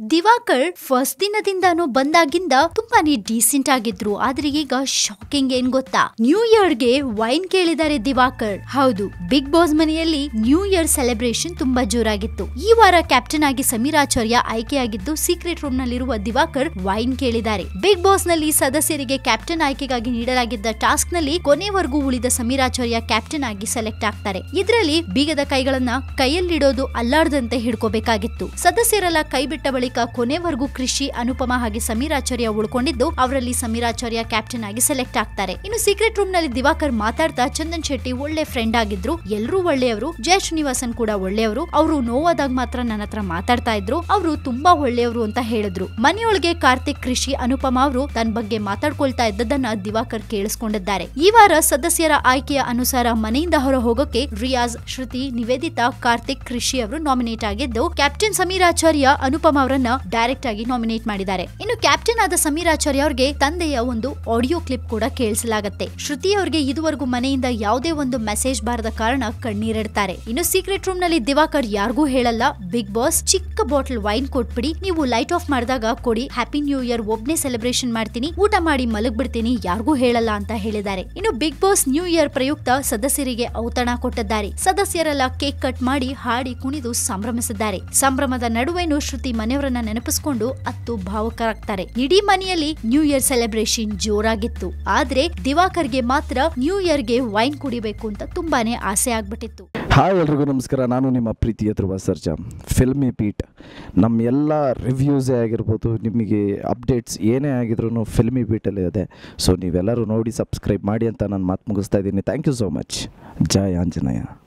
Diwakar first ದಿನದಿಂದಾನು ಬಂದಾಗಿಂದ ತುಂಬಾನೇ decent ಆಗಿದ್ರು ಆದ್ರೆ ಈಗ ಶಾಕಿಂಗ್ ಏನ್ ಗೊತ್ತಾ ನ್ಯೂ ಇಯರ್ ಗೆ ವೈನ್ ಕೇಳಿದ್ದಾರೆ ದಿವಾಕರ್ ಹೌದು ಬಿಗ್ ಬಾಸ್ ಮನೆಯಲ್ಲಿ ನ್ಯೂ ಇಯರ್ ಸೆಲೆಬ್ರೇಷನ್ ತುಂಬಾ ಜೋರಾಗಿತ್ತು ಈ ವಾರ ಕ್ಯಾಪ್ಟನ್ ಆಗಿ ಸಮೀರಾಚಾರ್ಯ ಆಯ್ಕೆಯಾಗಿದ್ದು ಸೀಕ್ರೆಟ್ ರೂಮ್ ನಲ್ಲಿರುವ ದಿವಾಕರ್ ವೈನ್ ಕೇಳಿದ್ದಾರೆ ಬಿಗ್ ಬಾಸ್ ನಲ್ಲಿ ಸದಸ್ಯರಿಗೆ ಕ್ಯಾಪ್ಟನ್ ಆಯ್ಕೆಗಾಗಿ ನೀಡಲಾಗಿದ್ದ ಟಾಸ್ಕ್ ನಲ್ಲಿ ಕೊನೆವರೆಗೂ ಉಳಿದ ಸಮೀರಾಚಾರ್ಯ ಕ್ಯಾಪ್ಟನ್ ಆಗಿ ಸೆಲೆಕ್ಟ್ ಆಗ್ತಾರೆ ಇದರಲ್ಲಿ ಬೀಗದ ಕೈಗಳನ್ನ ಕೈಯಲ್ಲಿಡೋದು ಅಲ್ಲಾಡದಂತೆ ಹಿಡ್ಕೋಬೇಕಾಗಿತ್ತು ಸದಸ್ಯರೆಲ್ಲ ಕೈ ಬಿಟ್ಟ ಬಳಿಕ ಕೊನೆವರೆಗೂ ಕೃಷಿ ಅನುಪಮ ಹಾಗೆ ಸಮೀರಾಚಾರ್ಯ ಉಳ್ಕೊಂಡಿದ್ದು ಅವರಲ್ಲಿ ಸಮೀರಾಚಾರ್ಯ ಕ್ಯಾಪ್ಟನ್ ಆಗಿ ಸೆಲೆಕ್ಟ್ ಆಗ್ತಾರೆ ಇನ್ನು ಸೀಕ್ರೆಟ್ ರೂಮ್ ನಲ್ಲಿ ದಿವಾಕರ್ ಮಾತಾಡ್ತಾ ಚಂದನ್ ಶೆಟ್ಟಿ ಒಳ್ಳೆ ಫ್ರೆಂಡ್ ಆಗಿದ್ರು ಎಲ್ಲರೂ ಒಳ್ಳೆಯವರು ಜಯ ಶ್ರೀನಿವಾಸನ್ ಕೂಡ ಒಳ್ಳೆಯವರು ಅವರು ನೋವಾದಾಗ ಮಾತ್ರ ನನ್ನ ಹತ್ರ ಮಾತಾಡ್ತಾ ಇದ್ರು ಅವರು ತುಂಬಾ ಒಳ್ಳೆಯವರು ಅಂತ ಹೇಳಿದ್ರು ಮನೆಯೊಳಗೆ ಕಾರ್ತಿಕ್ ಕೃಷಿ ಅನುಪಮ ಅವರು ತನ್ನ ಬಗ್ಗೆ ಮಾತಾಡ್ಕೊಳ್ತಾ ಇದ್ದದನ್ನ ದಿವಾಕರ್ ಕೇಳಿಸ್ಕೊಂಡಿದ್ದಾರೆ ಈ ವಾರ ಸದಸ್ಯರ ಆಯ್ಕೆಯ ಅನುಸಾರ ಮನೆಯಿಂದ ಹೊರ ಹೋಗೋಕೆ ರಿಯಾಜ್ ಶ್ರುತಿ ನಿವೇದಿತಾ ಕಾರ್ತಿಕ್ ಕೃಷಿ ಅವರು ನಾಮಿನೇಟ್ ಆಗಿದ್ದು ಕ್ಯಾಪ್ಟನ್ ಸಮೀರಾಚಾರ್ಯ ಅನುಪಮ ಅವರನ್ನ ಡೈರೆಕ್ಟ್ ಆಗಿ ನಾಮಿನೇಟ್ ಮಾಡಿದ್ದಾರೆ ಇನ್ನು ಕ್ಯಾಪ್ಟನ್ ಆದ ಸಮೀರಾಚಾರ್ಯ ಅವರಿಗೆ ತಂದೆಯ ಒಂದು ಆಡಿಯೋ ಕ್ಲಿಪ್ ಕೂಡ ಕೇಳಿಸಲಾಗುತ್ತೆ ಶ್ರುತಿ ಅವರಿಗೆ ಇದುವರೆಗೂ ಮನೆಯಿಂದ ಯಾವುದೇ ಒಂದು ಮೆಸೇಜ್ ಬಾರದ ಕಾರಣ ಕಣ್ಣೀರಿಡ್ತಾರೆ ಇನ್ನು ಸೀಕ್ರೆಟ್ ರೂಮ್ ನಲ್ಲಿ ದಿವಾಕರ್ ಯಾರಿಗೂ ಹೇಳಲ್ಲ ಬಿಗ್ ಬಾಸ್ ಚಿಕ್ಕ ಬಾಟಲ್ ವೈನ್ ಕೊಟ್ಬಿಡಿ ನೀವು ಲೈಟ್ ಆಫ್ ಮಾಡಿದಾಗ ಕೊಡಿ ಹ್ಯಾಪಿ ನ್ಯೂ ಇಯರ್ ಒಬ್ನೇ ಸೆಲೆಬ್ರೇಷನ್ ಮಾಡ್ತೀನಿ ಊಟ ಮಾಡಿ ಮಲಗ್ಬಿಡ್ತೀನಿ ಯಾರಿಗೂ ಹೇಳಲ್ಲ ಅಂತ ಹೇಳಿದ್ದಾರೆ ಇನ್ನು ಬಿಗ್ ಬಾಸ್ ನ್ಯೂ ಇಯರ್ ಪ್ರಯುಕ್ತ ಸದಸ್ಯರಿಗೆ ಔತಣ ಕೊಟ್ಟಿದ್ದಾರೆ ಸದಸ್ಯರೆಲ್ಲ ಕೇಕ್ ಕಟ್ ಮಾಡಿ ಹಾಡಿ ಕುಣಿದು ಸಂಭ್ರಮಿಸಿದ್ದಾರೆ ಸಂಭ್ರಮದ ನಡುವೆನೂ ಶ್ರುತಿ ಮನೆಯವರನ್ನ ನೆನಪಿಸಿಕೊಂಡು ಅತ್ತು ಭಾವುಕರಾಗ್ತಾರೆ ಇಡೀ ಮನೆಯಲ್ಲಿ ನ್ಯೂ ಇಯರ್ ಸೆಲೆಬ್ರೇಷನ್ ಜೋರಾಗಿತ್ತು ಆದ್ರೆ ದಿವಾಕರ್ಗೆ ಮಾತ್ರ ನ್ಯೂ ಇಯರ್ಗೆ ವೈನ್ ಕುಡಿಬೇಕು ಅಂತ ತುಂಬಾನೇ ಆಸೆ ಆಗ್ಬಿಟ್ಟಿತ್ತು ಹಾಯ್ ಎಲ್ರಿಗೂ ನಮಸ್ಕಾರ ನಾನು ನಿಮ್ಮ ಪ್ರೀತಿಯ ಧ್ರುವ ಸರ್ಜಾ ಫಿಲ್ಮಿ ಬೀಟ್ ನಮ್ಮ ಎಲ್ಲ ರಿವ್ಯೂಸೇ ಆಗಿರ್ಬೋದು ನಿಮಗೆ ಅಪ್ಡೇಟ್ಸ್ ಏನೇ ಆಗಿದ್ರು ಫಿಲ್ಮಿ ಬೀಟಲ್ಲಿ ಇದೆ ಸೊ ನೀವೆಲ್ಲರೂ ನೋಡಿ ಸಬ್ಸ್ಕ್ರೈಬ್ ಮಾಡಿ ಅಂತ ನಾನು ಮಾತು ಮುಗಿಸ್ತಾ ಇದ್ದೀನಿ ಥ್ಯಾಂಕ್ ಯು ಸೋ ಮಚ್ ಜಯ ಆಂಜನೇಯ